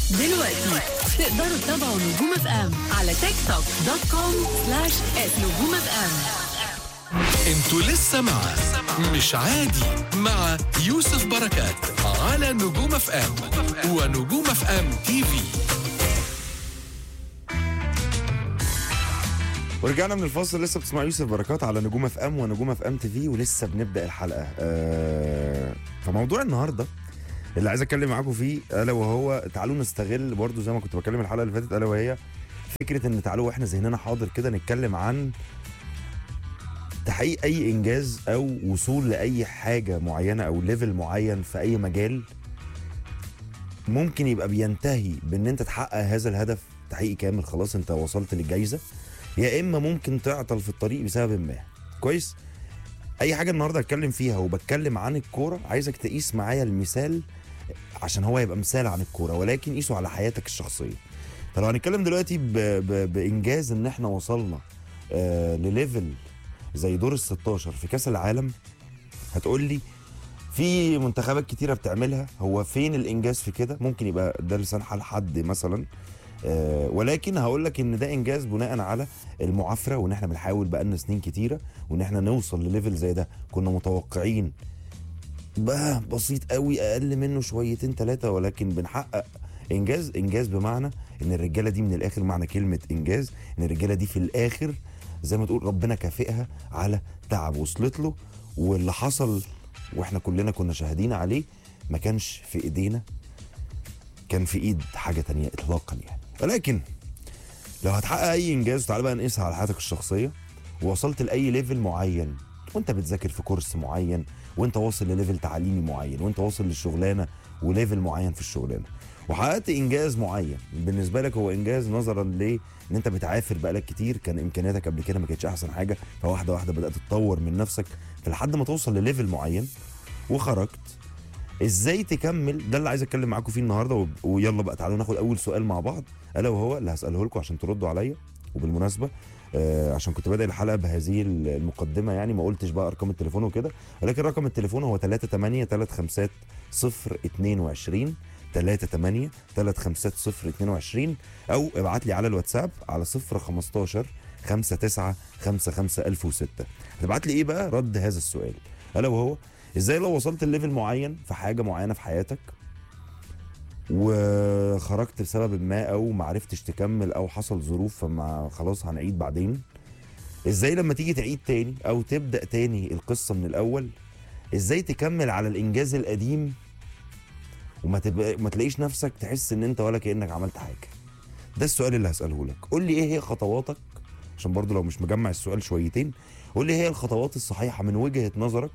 دلوقتي تقدروا تتابعوا نجوم اف ام على تيك توك دوت كوم سلاش نجوم اف ام انتوا لسه مع مش عادي مع يوسف بركات على نجوم اف ام ونجوم اف ام تي في ورجعنا من الفاصل لسه بتسمع يوسف بركات على نجوم اف ام ونجوم اف ام تي في ولسه بنبدا الحلقه آه فموضوع النهارده اللي عايز اتكلم معاكم فيه الا وهو تعالوا نستغل برضو زي ما كنت بكلم الحلقه اللي فاتت الا وهي فكره ان تعالوا واحنا ذهننا حاضر كده نتكلم عن تحقيق اي انجاز او وصول لاي حاجه معينه او ليفل معين في اي مجال ممكن يبقى بينتهي بان انت تحقق هذا الهدف تحقيق كامل خلاص انت وصلت للجائزه يا اما ممكن تعطل في الطريق بسبب ما كويس اي حاجه النهارده هتكلم فيها وبتكلم عن الكوره عايزك تقيس معايا المثال عشان هو يبقى مثال عن الكوره ولكن قيسه على حياتك الشخصيه فلو هنتكلم دلوقتي ب... ب... بانجاز ان احنا وصلنا آه لليفل زي دور ال 16 في كاس العالم هتقول لي في منتخبات كتيره بتعملها هو فين الانجاز في كده ممكن يبقى ده لسان حال حد مثلا آه ولكن هقول لك ان ده انجاز بناء على المعافره وان احنا بنحاول بقالنا سنين كتيره وان احنا نوصل لليفل زي ده كنا متوقعين بقى بسيط قوي اقل منه شويتين ثلاثه ولكن بنحقق انجاز انجاز بمعنى ان الرجاله دي من الاخر معنى كلمه انجاز ان الرجاله دي في الاخر زي ما تقول ربنا كافئها على تعب وصلت له واللي حصل واحنا كلنا كنا شاهدين عليه ما كانش في ايدينا كان في ايد حاجه تانية اطلاقا يعني ولكن لو هتحقق اي انجاز تعال بقى نقيسها على حياتك الشخصيه ووصلت لاي ليفل معين وانت بتذاكر في كورس معين وانت واصل لليفل تعليمي معين وانت واصل للشغلانه وليفل معين في الشغلانه وحققت انجاز معين بالنسبه لك هو انجاز نظرا ليه ان انت بتعافر بقالك كتير كان امكانياتك قبل كده ما كانتش احسن حاجه فواحده واحده بدات تتطور من نفسك فلحد ما توصل لليفل معين وخرجت ازاي تكمل ده اللي عايز اتكلم معاكم فيه النهارده وب- ويلا بقى تعالوا ناخد اول سؤال مع بعض الا وهو اللي هساله لكم عشان تردوا عليا وبالمناسبه آه عشان كنت بادئ الحلقه بهذه المقدمه يعني ما قلتش بقى ارقام التليفون وكده ولكن رقم التليفون هو 38 35 022 38 35 022 او ابعت لي على الواتساب على 015 59 55 1006 هتبعت لي ايه بقى رد هذا السؤال الا وهو ازاي لو وصلت لليفل معين في حاجه معينه في حياتك وخرجت بسبب ما او ما عرفتش تكمل او حصل ظروف فما خلاص هنعيد بعدين ازاي لما تيجي تعيد تاني او تبدا تاني القصه من الاول ازاي تكمل على الانجاز القديم وما تبقى ما تلاقيش نفسك تحس ان انت ولا كانك عملت حاجه ده السؤال اللي هساله لك قول لي ايه هي خطواتك عشان برضو لو مش مجمع السؤال شويتين قول لي هي الخطوات الصحيحه من وجهه نظرك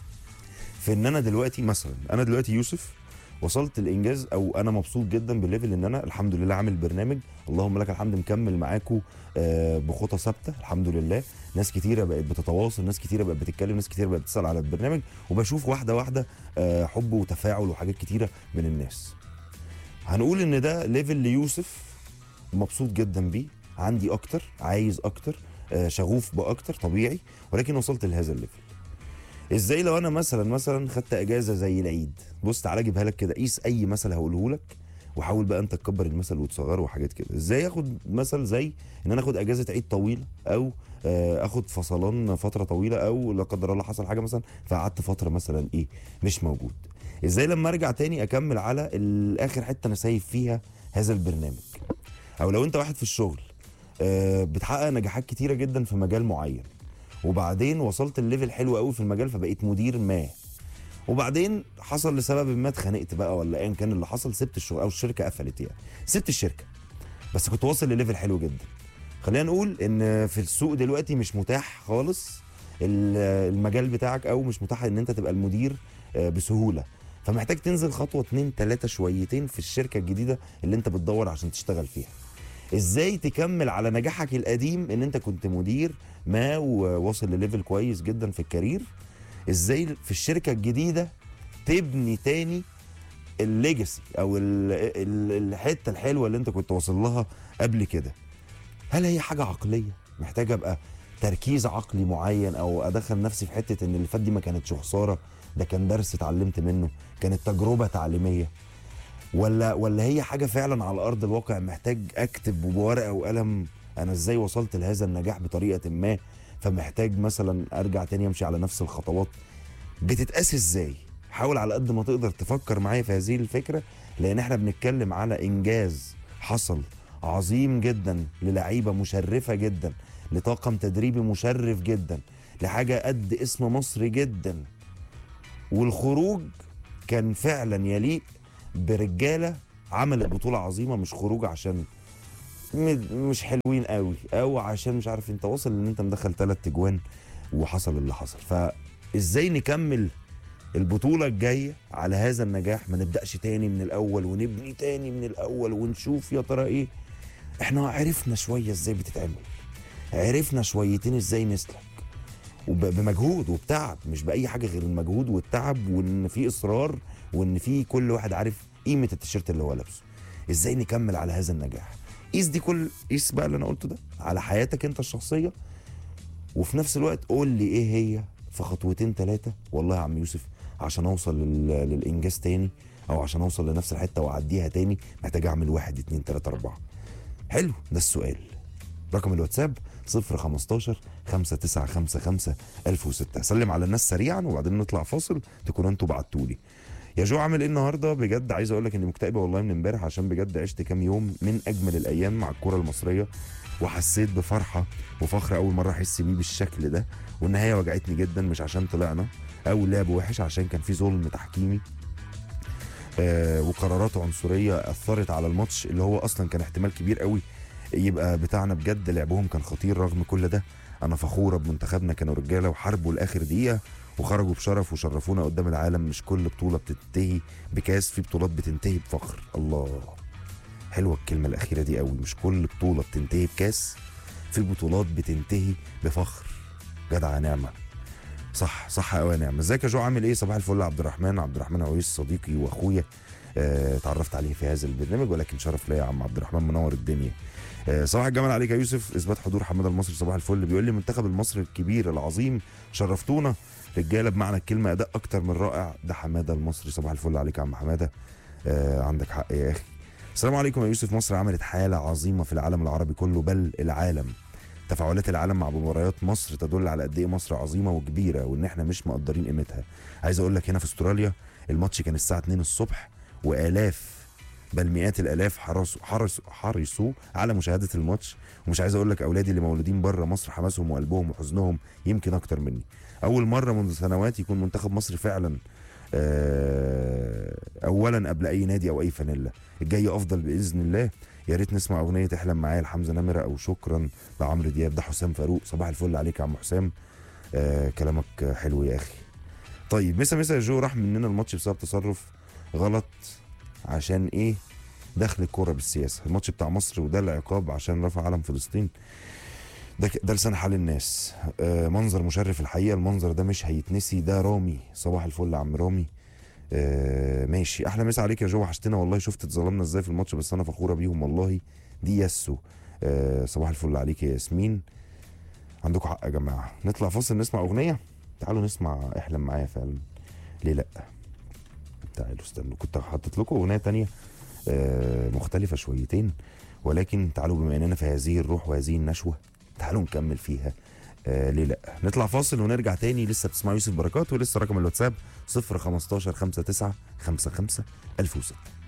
في ان انا دلوقتي مثلا انا دلوقتي يوسف وصلت الانجاز او انا مبسوط جدا بالليفل ان انا الحمد لله عامل برنامج اللهم لك الحمد مكمل معاكم آه، بخطى ثابته الحمد لله ناس كتيره بقت بتتواصل ناس كتيره بقت بتتكلم ناس كتيره بقت بتسال على البرنامج وبشوف واحده واحده آه، حب وتفاعل وحاجات كتيره من الناس هنقول ان ده ليفل ليوسف مبسوط جدا بيه عندي اكتر عايز اكتر آه، شغوف باكتر طبيعي ولكن وصلت لهذا الليفل ازاي لو انا مثلا مثلا خدت اجازه زي العيد بص تعالى اجيبها لك كده قيس اي مثل هقوله لك وحاول بقى انت تكبر المثل وتصغره وحاجات كده ازاي اخد مثل زي ان انا اخد اجازه عيد طويله او آه، اخد فصلان فتره طويله او لا قدر الله حصل حاجه مثلا فقعدت فتره مثلا ايه مش موجود ازاي لما ارجع تاني اكمل على الاخر حته انا سايب فيها هذا البرنامج او لو انت واحد في الشغل آه، بتحقق نجاحات كتيره جدا في مجال معين وبعدين وصلت الليفل حلو قوي في المجال فبقيت مدير ما وبعدين حصل لسبب ما اتخانقت بقى ولا ايا كان اللي حصل سبت الشغل او الشركه قفلت يعني سبت الشركه بس كنت واصل لليفل حلو جدا خلينا نقول ان في السوق دلوقتي مش متاح خالص ال- المجال بتاعك او مش متاح ان انت تبقى المدير آه، بسهوله فمحتاج تنزل خطوه اتنين تلاته شويتين في الشركه الجديده اللي انت بتدور عشان تشتغل فيها ازاي تكمل على نجاحك القديم ان انت كنت مدير ما وواصل لليفل كويس جدا في الكارير ازاي في الشركه الجديده تبني تاني الليجاسي او ال- ال- الحته الحلوه اللي انت كنت واصل لها قبل كده هل هي حاجه عقليه محتاج ابقى تركيز عقلي معين او ادخل نفسي في حته ان اللي فات دي ما كانتش خساره ده كان درس اتعلمت منه كانت تجربه تعليميه ولا ولا هي حاجه فعلا على ارض الواقع محتاج اكتب بورقه وقلم انا ازاي وصلت لهذا النجاح بطريقه ما فمحتاج مثلا ارجع تاني امشي على نفس الخطوات بتتقاس ازاي حاول على قد ما تقدر تفكر معايا في هذه الفكره لان احنا بنتكلم على انجاز حصل عظيم جدا للعيبه مشرفه جدا لطاقم تدريبي مشرف جدا لحاجه قد اسم مصر جدا والخروج كان فعلا يليق برجاله عملت بطوله عظيمه مش خروج عشان م- مش حلوين قوي او عشان مش عارف انت واصل ان انت مدخل ثلاث تجوان وحصل اللي حصل فازاي نكمل البطوله الجايه على هذا النجاح ما نبداش تاني من الاول ونبني تاني من الاول ونشوف يا ترى ايه احنا عرفنا شويه ازاي بتتعمل عرفنا شويتين ازاي نسلك وبمجهود وبتعب مش باي حاجه غير المجهود والتعب وان في اصرار وان في كل واحد عارف قيمه التيشيرت اللي هو لابسه ازاي نكمل على هذا النجاح قيس دي كل قيس بقى اللي انا قلته ده على حياتك انت الشخصيه وفي نفس الوقت قول لي ايه هي في خطوتين ثلاثه والله يا عم يوسف عشان اوصل لل... للانجاز تاني او عشان اوصل لنفس الحته واعديها تاني محتاج اعمل واحد اتنين تلاته اربعه حلو ده السؤال رقم الواتساب 015 5955 1006 سلم على الناس سريعا وبعدين نطلع فاصل تكونوا انتوا بعتوا لي يا جو عامل ايه النهارده بجد عايز اقول لك اني مكتئبه والله من امبارح عشان بجد عشت كام يوم من اجمل الايام مع الكره المصريه وحسيت بفرحه وفخر اول مره احس بيه بالشكل ده والنهايه وجعتني جدا مش عشان طلعنا او لعب وحش عشان كان في ظلم تحكيمي آه وقرارات عنصريه اثرت على الماتش اللي هو اصلا كان احتمال كبير قوي يبقى بتاعنا بجد لعبهم كان خطير رغم كل ده انا فخوره بمنتخبنا كانوا رجاله وحاربوا لاخر دقيقه وخرجوا بشرف وشرفونا قدام العالم مش كل بطوله بتنتهي بكاس في بطولات بتنتهي بفخر الله حلوه الكلمه الاخيره دي قوي مش كل بطوله بتنتهي بكاس في بطولات بتنتهي بفخر جدع نعمه صح صح قوي يا نعمه ازيك يا جو عامل ايه صباح الفل يا عبد الرحمن عبد الرحمن عويس صديقي واخويا آه، اتعرفت عليه في هذا البرنامج ولكن شرف ليا يا عم عبد الرحمن منور الدنيا آه، صباح الجمال عليك يا يوسف اثبات حضور حماده المصري صباح الفل بيقول لي منتخب المصري الكبير العظيم شرفتونا رجاله بمعنى الكلمه اداء اكتر من رائع ده حماده المصري صباح الفل عليك يا عم حماده آه عندك حق يا اخي السلام عليكم يا يوسف مصر عملت حاله عظيمه في العالم العربي كله بل العالم تفاعلات العالم مع مباريات مصر تدل على قد ايه مصر عظيمه وكبيره وان احنا مش مقدرين قيمتها عايز اقول لك هنا في استراليا الماتش كان الساعه 2 الصبح والاف بل مئات الالاف حرسوا حرسوا حرصوا على مشاهده الماتش ومش عايز اقول لك اولادي اللي مولودين بره مصر حماسهم وقلبهم وحزنهم يمكن اكتر مني اول مره منذ سنوات يكون منتخب مصر فعلا آه، اولا قبل اي نادي او اي فانيلا الجاي افضل باذن الله يا ريت نسمع اغنيه احلم معايا لحمزه نمره او شكرا لعمرو دياب ده حسام فاروق صباح الفل عليك يا عم حسام آه كلامك حلو يا اخي طيب مسا مسا يا جو راح مننا الماتش بسبب تصرف غلط عشان ايه دخل الكرة بالسياسة الماتش بتاع مصر وده العقاب عشان رفع علم فلسطين ده ك- ده لسان حال الناس آه منظر مشرف الحقيقة المنظر ده مش هيتنسي ده رامي صباح الفل يا عم رامي آه ماشي احلى مسا عليك يا جو وحشتنا والله شفت اتظلمنا ازاي في الماتش بس انا فخوره بيهم والله دي يسو آه صباح الفل عليك يا ياسمين عندكم حق يا جماعه نطلع فاصل نسمع اغنيه تعالوا نسمع احلم معايا فعلا ليه لا تعالوا استنوا كنت حاطط لكم اغنيه تانية آه مختلفه شويتين ولكن تعالوا بما اننا في هذه الروح وهذه النشوه تعالوا نكمل فيها آه ليه لا نطلع فاصل ونرجع تاني لسه بتسمعوا يوسف بركات ولسه رقم الواتساب 015 59 55 1006